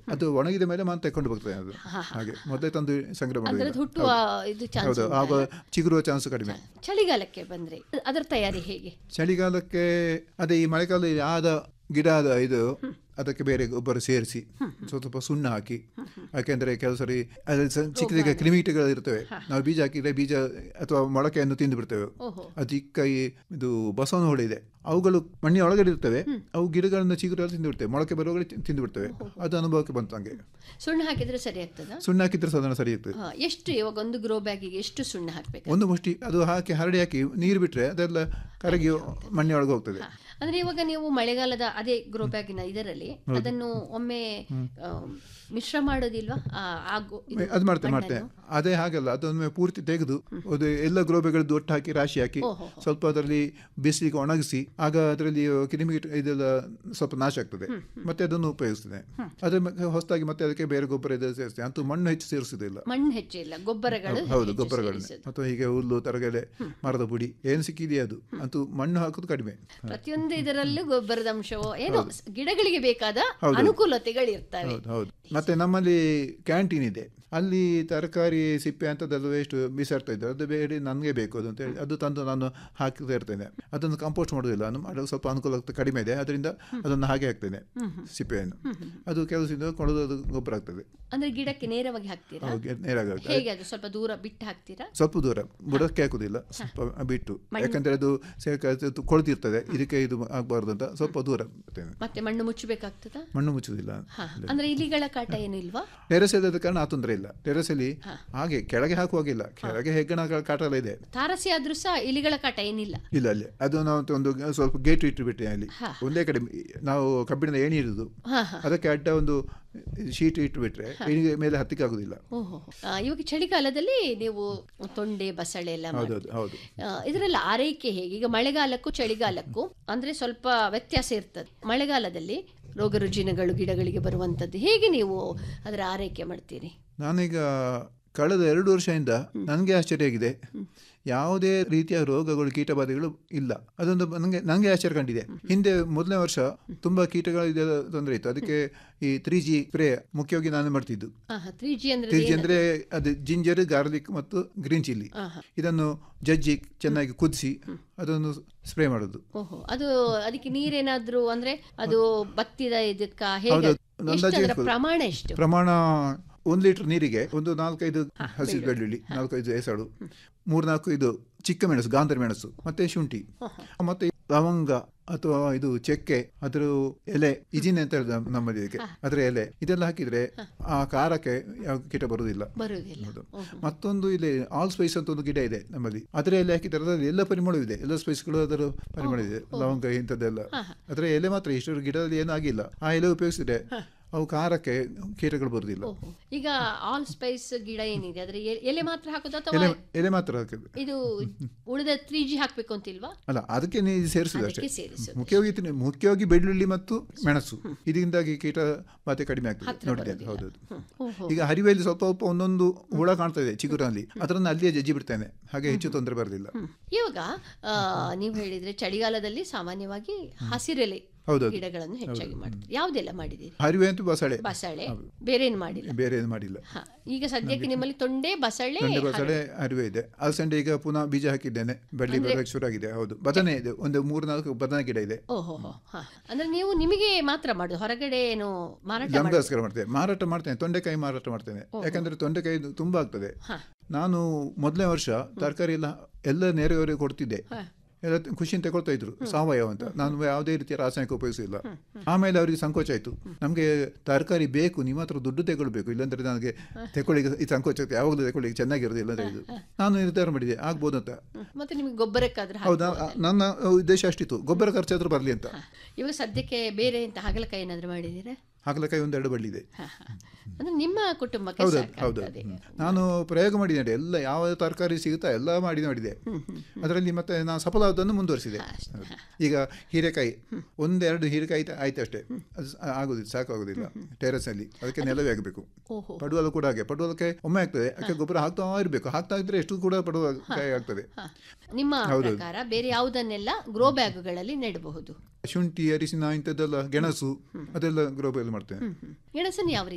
ಅದು ಒಣಗಿದ ಮೇಲೆ ಮತ್ತೆ ತಕೊಂಡು ಬರ್ತದೆ ಅದು ಹಾಗೆ ಮೊದಲೇ ತಂದು ಸಂಗ್ರಹ ಅಂದ್ರೆ ಮಾಡೋದಿಲ್ಲ ಅದು ಹುಟ್ಟುವ ಇದು ಚಾನ್ಸ್ ಹೌದು ಆಗ ಚಿಗುರುವ ಚಾನ್ಸ್ ಕಡಿಮೆ ಚಳಿಗಾಲಕ್ಕೆ ಬಂದ್ರೆ ಅದರ ತಯಾರಿ ಹೇಗೆ ಚಳಿಗಾಲಕ್ಕೆ ಅದೇ ಈ ಮಳೆಗಾಲದಲ್ಲಿ ಆದ ಗಿಡ ಆದ ಇದು ಅದಕ್ಕೆ ಬೇರೆ ಗೊಬ್ಬರ ಸೇರಿಸಿ ಸ್ವಲ್ಪ ಸುಣ್ಣ ಹಾಕಿ ಯಾಕೆಂದ್ರೆ ಕೆಲವು ಸರಿ ಅದ್ರಲ್ಲಿ ಸ- ಚಿಕ್ಕ ಚಿಕ್ಕ ಕ್ರಿಮಿಕೀಟಗಳು ಇರ್ತವೆ ನಾವು ಬೀಜ ಹಾಕಿದ್ರೆ ಬೀಜ ಅಥವಾ ಮೊಳಕೆಯನ್ನು ತಿಂದು ಬಿಡ್ತೇವೆ ಓಹೋ ಅದು ಚಿಕ್ಕ ಈ ಇದು ಬಸವನ ಹುಳ ಇದೆ ಅವುಗಳು ಮಣ್ಣಿನ ಒಳಗಡೆ ಇರ್ತವೆ ಅವು ಗಿಡಗಳನ್ನು ಚಿಗುರಲ್ಲಿ ತಿಂದು ಬಿಡ್ತವೆ ಮೊಳಕೆ ಬರುವಾಗಲೇ ತಿ- ತಿಂದು ಬಿಡ್ತವೆ ಅದು ಅನುಭವಕ್ಕೆ ಬಂತು ಹಂಗೆ ಸುಣ್ಣ ಹಾಕಿದ್ರೆ ಸರಿ ಆಗ್ತದ ಸುಣ್ಣ ಹಾಕಿದ್ರೆ ಸಾಧಾರಣ ಸರಿ ಇರ್ತದೆ ಎಷ್ಟು ಇವಾಗ ಒಂದು ಗ್ರೋ ಬ್ಯಾಗಿಗೆ ಎಷ್ಟು ಸುಣ್ಣ ಹಾಕ್ಬೇಕು ಒಂದು ಮುಷ್ಟಿ ಅದು ಹಾಕಿ ಹರಡಿ ಹಾಕಿ ನೀರು ಬಿಟ್ರೆ ಅದೆಲ್ಲ ಕರಗಿ ಮಣ್ಣಿನೊಳಗೆ ಹೋಗ್ತದೆ ಅಂದ್ರೆ ಇವಾಗ ನೀವು ಮಳೆಗಾಲದ ಅದೇ ಗ್ರೋ ಬ್ಯಾಗಿನ ಇದರಲ್ಲಿ ಅದನ್ನು ಒಮ್ಮೆ ಆ, ಮಿಶ್ರ ಮಾಡೋದಿಲ್ವಾ ಆ, ಆ ಗೊ- ಇದು ಅದು ಮಾಡ್ತೇನೆ ಮಣ್ಣನ್ನು? ಮಾಡ್ತೇನೆ ಅದೇ ಹಾಗಲ್ಲ ಅದೊಮ್ಮೆ ಪೂರ್ತಿ ತೆಗೆದು ಅದು ಎಲ್ಲ ಗ್ರೋಬೆಗಳದ್ದು ಒಟ್ಟು ಹಾಕಿ ರಾಶಿ ಹಾಕಿ ಓಹೋ. ಸ್ವಲ್ಪ ಅದರಲ್ಲಿ ಬಿಸಿಲಿಗೆ ಒಣಗಿಸಿ ಆಗ ಅದರಲ್ಲಿ ಕ್ರಿಮಿಕೀಟ ಇದೆಲ್ಲ ಸ್ವಲ್ಪ ನಾಶ ಆಗ್ತದೆ ಮತ್ತೆ ಅದನ್ನು ಉಪಯೋಗಿಸ್ತೇನೆ ಅದ್ರ ಮ- ಹೊಸದಾಗಿ ಮತ್ತೆ ಅದಕ್ಕೆ ಬೇರೆ ಗೊಬ್ಬರ ಇದೆಲ್ಲ ಸೇರಿಸ್ತೇನೆ ಅಂತೂ ಮಣ್ಣು ಹೆಚ್ಚು ಸೇರಿಸುವುದಿಲ್ಲ ಮಣ್ಣು ಹೆಚ್ಚಿಲ್ಲ ಗೊಬ್ಬರಗಳು ಹೌದು ಹೆಚ್ಚು ಗೊಬ್ಬರಗಳನ್ನೇ ಸೇರಿಸುದು. ಅಥವಾ ಹೀಗೆ ಹುಲ್ಲು ತರಗೆಲೆ ಮರದ ಪುಡಿ ಏನು ಸಿಕ್ಕಿದೆಯಾ ಅದು ಅಂತೂ ಮಣ್ಣು ಹಾಕೋದು ಕಡಿಮೆ ಪ್ರತಿಯೊಂದು ಇದರಲ್ಲೂ ಗೊಬ್ಬರದ ಅಂಶವೋ ಏನೋ ಗಿಡಗಳಿಗೆ ಬೇಕಾದ ಹೌದು. ಅನುಕೂಲತೆಗಳು ಇರ್ತವೆ ಹೌದು ಹೌದು ಮತ್ತೆ ನಮ್ಮಲ್ಲಿ ಕ್ಯಾಂಟೀನ್ ಇದೆ ಅಲ್ಲಿ ತರಕಾರಿ ಸಿಪ್ಪೆ ಅಂತದೆಲ್ಲ ವೇಸ್ಟ್ ಬಿಸಾಡ್ತಾ ಇದ್ದಾರೆ ಅದು ಬೇಡಿ ನನಗೆ ಬೇಕು ಅದು ಅಂತ ಹೇಳಿ ಅದು ತಂದು ನಾನು ಹಾಕ್ತಾ ಇರ್ತೇನೆ ಅದನ್ನು ಕಂಪೋಸ್ಟ್ ಮಾಡೋದಿಲ್ಲ ನಾನು ಮಾಡಲು ಸ್ವಲ್ಪ ಅನುಕೂಲ ಕಡಿಮೆ ಇದೆ ಅದರಿಂದ ಅದನ್ನು ಹಾಗೆ ಹಾಕ್ತೇನೆ ಸಿಪ್ಪೆಯನ್ನು ಅದು ಕೆಲಸದಿಂದ ಕೊಡೋದು ಅದು ಗೊಬ್ಬರ ಆಗ್ತದೆ ಅಂದ್ರೆ ಗಿಡಕ್ಕೆ ನೇರವಾಗಿ ಹಾಕ್ತೀರಾ ಹಾಗೆ ನೇರಾಗಿ ಆಗ್ತದೆ. ಹೇಗೆ ಅದು ಸ್ವಲ್ಪ ದೂರ ಬಿಟ್ಟು ಹಾಕ್ತೀರಾ ಸ್ವಲ್ಪ ದೂರ ಬುಡಕ್ಕೆ ಹಾಕುದಿಲ್ಲ ಸ್ವಲ್ಪ ಬಿಟ್ಟು ಯಾಕಂದ್ರೆ ಅದು ಸೇರ್ಕ ಅದು ಕೊಳ್ತಿರ್ತದೆ ಇದಕ್ಕೆ ಇದು ಆಗಬಾರ್ದು ಅಂತ ಸ್ವಲ್ಪ ದೂರ ಬಿಡ್ತೇನೆ ಮತ್ತೆ ಮಣ್ಣು ಮುಚ್ಚಬೇಕಾಗ್ತದಾ ಮಣ್ಣು ಮುಚ್ಚುದಿಲ್ಲ ಹಾ ಅಂದ್ರೆ ಇಲಿಗಳ ಕಾಟ ಏನಿಲ್ವಾ ಟೆರೆಸ್ ಇಲ್ಲದ ಕಾರಣ ಆ ತೊಂದರೆ ಇಲ್ಲ ಟೆರೆಸ್ ಅಲ್ಲಿ ಹಾಗೆ ಕೆಳಗೆ ಹಾಕುವಾಗಿಲ್ಲ ಕೆಳಗೆ ಹೆಗ್ಗಣ ಕಾಟ ಎಲ್ಲ ಇದೆ ತಾರಸಿ ಆದ್ರೂ ಸಹ ಇಲಿಗಳ ಕಾಟ ಏನಿಲ್ಲ ಇಲ್ಲ ಅಲ್ಲಿ ಅದು ನಾವು ಒಂದು ಸ್ವಲ್ಪ ಗೇಟ್ ಇಟ್ಟುಬಿಟ್ಟೆ ಅಲ್ಲಿ ಹಾ. ಒಂದೇ ಕಡೆ ನಾವು ಕಬ್ಬಿಣದ ಏಣಿ ಇರುದು ಹಾ ಹಾ ಅದಕ್ಕೆ ಅಡ್ಡ ಒಂದು ಶೀಟ್ ಇಟ್ಟುಬಿಟ್ರೆ ಏಣಿಗೆ ಮೇಲೆ ಹತ್ತಿಕ್ಕೆ ಆಗುದಿಲ್ಲ ಓಹೋ ಆ, ಇವಾಗ ಚಳಿಗಾಲದಲ್ಲಿ ನೀವು ತೊಂಡೆ ಬಸಳೆ ಎಲ್ಲ ಮಾಡಿ ಹೌದೌದು ಹೌದು ಇದರಲ್ಲಿ ಆರೈಕೆ ಹೇಗೆ ಈಗ ಮಳೆಗಾಲಕ್ಕೂ ಚಳಿಗಾಲಕ್ಕೂ ಅಂದ್ರೆ ಸ್ವಲ್ಪ ವ್ಯತ್ಯಾಸ ಇರ್ತದೆ ಮಳೆಗಾಲದಲ್ಲಿ ರೋಗ ರುಜಿನಗಳು ಗಿಡಗಳಿಗೆ ಬರುವಂತದ್ದು ಹೇಗೆ ನೀವು ಅದರ ಆರೈಕೆ ಮಾಡ್ತೀರಿ ನಾನೀಗ ಕಳೆದ ಎರಡು ವರ್ಷದಿಂದ ನನಗೆ ಆಶ್ಚರ್ಯ ಆಗಿದೆ ಯಾವುದೇ ರೀತಿಯ ರೋಗಗಳು ಕೀಟಬಾಧೆಗಳು ಇಲ್ಲ ಅದೊಂದು ನನಗೆ ನನಗೆ ಆಶ್ಚರ್ಯ ಕಂಡಿದೆ ಹಿಂದೆ ಮೊದಲನೇ ವರ್ಷ ತುಂಬಾ ಕೀಟಗಳ ಇದೆಲ್ಲ ತೊಂದರೆ ಇತ್ತು ಅದಕ್ಕೆ ಈ ತ್ರೀ ಜಿ ಸ್ಪ್ರೇ ಮುಖ್ಯವಾಗಿ ನಾನು ಮಾಡ್ತಿದ್ದು ತ್ರೀ ಜಿ ಅಂದ್ರೆ ತ್ರೀ ಜಿ ಏನು? ಅಂದ್ರೆ ಅದು ಜಿಂಜರ್ ಗಾರ್ಲಿಕ್ ಮತ್ತು ಗ್ರೀನ್ ಚಿಲ್ಲಿ ಆಹಾ. ಇದನ್ನು ಜಜ್ಜಿ ಚೆನ್ನಾಗಿ ಕುದಿಸಿ ಅದನ್ನು ಸ್ಪ್ರೇ ಮಾಡೋದು ಓಹೋ ಅದು ಅದಕ್ಕೆ ನೀರೇನಾದ್ರೂ ಅಂದ್ರೆ ಅದು ಬತ್ತಿದ ಇದಕ್ಕ ಹೇಗೆ ಹೌದು, ಎಷ್ಟು ಅಂದಾಜು ಅದರ ಇರ್ತದೆ. ಪ್ರಮಾಣ ಎಷ್ಟು ಪ್ರಮಾಣ ಒಂದು ಲೀಟರ್ ನೀರಿಗೆ ಒಂದು ನಾಲ್ಕೈದು ಹಸಿ ಬೆಳ್ಳುಳ್ಳಿ ನಾಲ್ಕೈದು ಹೆಸಳು ಮೂರ್ನಾಲ್ಕು ಇದು ಚಿಕ್ಕ ಮೆಣಸು ಗಾಂಧರಿ ಮೆಣಸು ಮತ್ತೆ ಶುಂಠಿ ಮತ್ತೆ ಲವಂಗ ಅಥವಾ ಇದು ಚಕ್ಕೆ ಅದ್ರ ಎಲೆ ಇಜಿನ್ ಅಂತ ಹೇಳಿದ ನಮ್ಮಲ್ಲಿ ಇದಕ್ಕೆ ಅದರ ಎಲೆ ಇದೆಲ್ಲ ಹಾಕಿದ್ರೆ ಆ ಖಾರಕ್ಕೆ ಯಾವ ಕೀಟ ಬರುವುದಿಲ್ಲ ಬರುವುದಿಲ್ಲ ಹೌದು. ಓಹೋ. ಮತ್ತೊಂದು ಇಲ್ಲಿ ಆಲ್ ಸ್ಪೈಸ್ ಅಂತ ಒಂದು ಗಿಡ ಇದೆ ನಮ್ಮಲ್ಲಿ ಅದರ ಎಲೆ ಹಾಕಿದ್ರೆ ಅದರಲ್ಲಿ ಎಲ್ಲ ಪರಿಮಳವಿದೆ ಎಲ್ಲ ಸ್ಪೈಸ್ಗಳು ಅದರ ಪರಿಮಳ ಇದೆ ಲವಂಗ ಇಂಥದ್ದೆಲ್ಲ ಅದರ ಎಲೆ ಮಾತ್ರ ಇಷ್ಟು ಗಿಡದಲ್ಲಿ ಏನೂ ಆಗಿಲ್ಲ ಆ ಎಲೆ ಉಪಯೋಗಿಸಿದ್ರೆ ಅವು ಖಾರಕ್ಕೆ ಕೀಟಗಳು ಬರುವುದಿಲ್ಲ ಓಹೋ. ಈಗ ಆಲ್ ಸ್ಪೈಸ್ ಗಿಡ ಏನಿದೆ ಅದ್ರ ಎಲೆ- ಎಲೆ ಮಾತ್ರ ಹಾಕೋದು ಅಥವಾ ಎಲೆ ಎಲೆ ಮಾತ್ರ ಹಾಕಿದ್ರೆ ಇದು ಉಳಿದ ತ್ರೀ ಜಿ ಹಾಕ್ಬೇಕು ಅಂತಿಲ್ವಾ ಅಲ್ಲ ಅದಕ್ಕೆ ನೀವು ಸೇರಿಸುದು ಅಷ್ಟೇ ಅದಕ್ಕೆ ಸೇರಿಸೋದು ಮುಖ್ಯವಾಗಿ ತಿನ್ನಿ- ಮುಖ್ಯವಾಗಿ ಬೆಳ್ಳುಳ್ಳಿ ಮತ್ತು ಮೆಣಸು ಇದರಿಂದಾಗಿ ಕೀಟ ಬಾಧೆ ಕಡಿಮೆ ಆಗ್ತದೆ ಹತ್ರ ನೋಡಿದ್ದೇನೆ ಬರೋದಿಲ್ಲ. ಹೌದೌದು ಓಹೋ. ಈಗ ಹರಿವೆಯಲ್ಲಿ ಸ್ವಲ್ಪ ಸ್ವಲ್ಪ ಒಂದೊಂದು ಹುಳ ಕಾಣ್ತಾ ಇದೆ ಚಿಗುರಲ್ಲಿ ಅದನ್ನು ಅಲ್ಲಿಯೇ ಜಜ್ಜಿ ಬಿಡ್ತೇನೆ ಹಾಗೆ ಹೆಚ್ಚು ತೊಂದರೆ ಬರೋದಿಲ್ಲ ಇವಾಗ ಆ, ನೀವು ಹೇಳಿದ್ರೆ ಚಳಿಗಾಲದಲ್ಲಿ ಸಾಮಾನ್ಯವಾಗಿ ಹಸಿರೆಲೆ ಹೌದೌದು ಗಿಡಗಳನ್ನು ಹೆಚ್ಚಾಗಿ ಮಾಡ್ತೀರಿ ಯಾವ್ದೆಲ್ಲ ಮಾಡಿದ್ದೀರಿ ಹರಿವೆ ಅಂತೂ ಬಸಳೆ ಬಸಳೆ ಬೇರೆ ಏನು ಮಾಡಿಲ್ಲ ಬೇರೆ ಏನು ಮಾಡಿಲ್ಲ ಹ. ಈಗ ಸದ್ಯಕ್ಕೆ ನಿಮ್ಮಲ್ಲಿ ತೊಂಡೆ ಬಸಳೆ ಗಂಡೆ ಬಸಳೆ ಅರಿವೆ ಇದೆ ಅಲಸಂಡೆ ಈಗ ಪುನಃ ಬೀಜ ಹಾಕಿದ್ದೇನೆ ಬಳ್ಳಿ ಬರೋಕ್ಕೆ ಶುರುವಾಗಿದೆ ಹೌದು ಬದನೆ ಇದೆ ಒಂದು ಮೂರು ನಾಲ್ಕು ಬದನೆ ಗಿಡ ಇದೆ ಓಹೋ ಹ ಅಂದ್ರೆ ನೀವು ನಿಮಗೆ ಮಾತ್ರ ಮಾಡುದು ಹೊರಗಡೆ ಏನು ಮಾರಾಟ ಮಾಡಿ ನಮಗೋಸ್ಕರ ಮಾಡ್ತೇನೆ ಮಾರಾಟ ಮಾಡ್ತೇನೆ ತೊಂಡೆಕಾಯಿ ಮಾರಾಟ ಮಾಡ್ತೇನೆ ಯಾಕಂದ್ರೆ ತೊಂಡೆಕಾಯಿ ತುಂಬಾ ಆಗ್ತದೆ ಹ. ನಾನು ಮೊದಲನೇ ವರ್ಷ ತರಕಾರಿ ಎಲ್ಲ ಎಲ್ಲ ನೆರೆಯವರಿಗೆ ಕೊಡ್ತಿದ್ದೆ ಹ. ಎಲ್ಲ ಖುಷಿಯಿಂದ ತಗೊಳ್ತಾ ಇದ್ರು ಸಾವಯವ ಅಂತ ನಾನು ಯಾವುದೇ ರೀತಿಯ ರಾಸಾಯನಿಕ ಉಪಯೋಗಿಸಿಲ್ಲ ಆಮೇಲೆ ಅವರಿಗೆ ಸಂಕೋಚ ಆಯ್ತು ನಮಗೆ ತರಕಾರಿ ಬೇಕು ನಿಮ್ಮ ಹತ್ರ ದುಡ್ಡು ತಗೊಳ್ಬೇಕು ಇಲ್ಲಾಂದ್ರೆ ನನಗೆ ತಗೊಳ್ಳಿಕ್ಕೆ ಈ ಸಂಕೋಚ ಆಗ್ತದೆ ಯಾವಾಗಲೂ ತಗೊಳ್ಳಿಕ್ಕೆ ಚೆನ್ನಾಗಿರೋದಿಲ್ಲ ಅಂತ ಹೇಳಿದ್ರು ನಾನು ನಿರ್ಧಾರ ಮಾಡಿದೆ ಆಗ್ಬೋದು ಅಂತ ಮತ್ತೆ ನಿಮಗೆ ಗೊಬ್ಬರಕ್ಕಾದ್ರೆ ಹೌದಾ ನನ್ನ ಉದ್ದೇಶ ಅಷ್ಟಿತ್ತು ಗೊಬ್ಬರ ಖರ್ಚಾದ್ರೂ ಬರಲಿ ಅಂತ ಇವಾಗ ಸದ್ಯಕ್ಕೆ ಬೇರೆ ಎಂತ ಹಾಗಲಕಾಯಿ ಏನಾದ್ರು ಮಾಡಿದ್ದೀರಾ ಹಾಗಲಕಾಯಿ ಒಂದೆರಡು ಬಳ್ಳಿ ಇದೆ ಹ, ಹ. ಅಂದ್ರೆ ನಿಮ್ಮ ಕುಟುಂಬಕ್ಕೆ ಹೌದು ಹೌದು ಸಾಕಾಗ್ತದೆ ನಾನು ಪ್ರಯೋಗ ಮಾಡಿದ್ದೇನೆ ಎಲ್ಲ ಯಾವ ತರಕಾರಿ ಸಿಗುತ್ತಾ ಎಲ್ಲ ಮಾಡಿ ನೋಡಿದೆ ಅದರಲ್ಲಿ ಮತ್ತೆ ನಾನು ಸಫಲವಾದನ್ನು ಮುಂದುವರಿಸಿದೆ ಹೌದು. ಈಗ ಹೀರೆಕಾಯಿ ಒಂದೆರಡು ಹೀರೆಕಾಯಿ ಆಯ್ತು- ಆಯ್ತು ಅಷ್ಟೇ ಅದು ಸ- ಆಗುದಿಲ್ಲ ಸಾಕಾಗುದಿಲ್ಲ ಟೆರೆಸ್ ಅಲ್ಲಿ ಅದಕ್ಕೆ ನೆಲವೇ ಆಗಬೇಕು ಓಹೋ ಪಡುವಲು ಕೂಡ ಹಾಗೆ ಪಡುವಲಕ್ಕೆ ಒಮ್ಮೆ ಆಗ್ತದೆ ಅದಕ್ಕೆ ಗೊಬ್ಬರ ಹಾಕ್ತಾ ಇರಬೇಕು ಹಾಕ್ತಾ ಇದ್ರೆ ಎಷ್ಟು ಕೂಡ ಪಡುವಲಕಾಯಿ ಆಗ್ತದೆ ಹ. ನಿಮ್ಮ ಪ್ರಕಾರ ಬೇರೆ ಯಾವುದನ್ನೆಲ್ಲ ಗ್ರೋ ಬ್ಯಾಗ್ಗಳಲ್ಲಿ ನೆಡಬಹುದು ಶುಂಠಿ ಅರಿಶಿನ ಇಂಥದ್ದೆಲ್ಲ ಗೆಣಸು ಅದೆಲ್ಲ ಗ್ರೋಬಲ್ಲಿ ಮಾಡ್ತೇನೆ ಗೆಣಸನ್ನು ಯಾವ